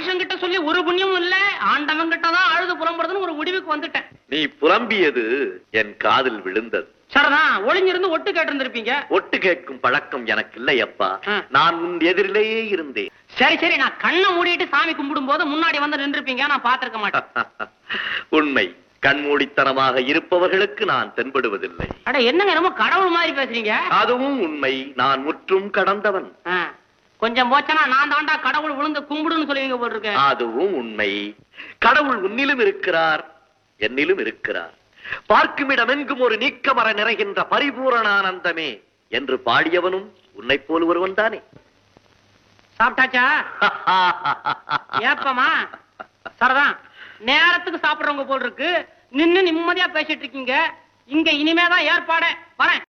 மனுஷங்கிட்ட சொல்லி ஒரு புண்ணியமும் இல்ல ஆண்டவன் கிட்ட தான் அழுது புலம்புறதுன்னு ஒரு முடிவுக்கு வந்துட்டேன் நீ புலம்பியது என் காதில் விழுந்தது சரிதான் ஒளிஞ்சிருந்து ஒட்டு கேட்டிருந்திருப்பீங்க ஒட்டு கேட்கும் பழக்கம் எனக்கு இல்லை அப்பா ஆ. நான் உன் எதிரிலேயே இருந்தேன் சரி சரி நான் கண்ணை மூடிட்டு சாமி கும்பிடும் போது முன்னாடி வந்து நின்றுப்பீங்க நான் பாத்திருக்க மாட்டேன் உண்மை கண்மூடித்தனமாக இருப்பவர்களுக்கு நான் தென்படுவதில்லை அட என்னங்க என்னமோ கடவுள் மாதிரி பேசுறீங்க அதுவும் உண்மை நான் முற்றும் கடந்தவன் ஆ, கொஞ்சம் போச்சனா நான் தாண்டா கடவுள் விழுந்து கும்பிடுன்னு சொல்லுவீங்க போல் இருக்கு அதுவும் உண்மை கடவுள் உன்னிலும் இருக்கிறார் என்னிலும் இருக்கிறார் பார்க்குமிடமெங்கும் ஒரு நீக்கமர நிறைகின்ற பரிபூரணானந்தமே என்று பாடியவனும் உன்னைப் போல் ஒருவன் தானே சாப்பிட்டாச்சா ஏப்பமா சரிதான் நேரத்துக்கு சாப்பிடுறவங்க போல் இருக்கு நின்னு நிம்மதியா பேசிட்டு இருக்கீங்க இங்க இனிமேதான் ஏற்பாடு வரேன்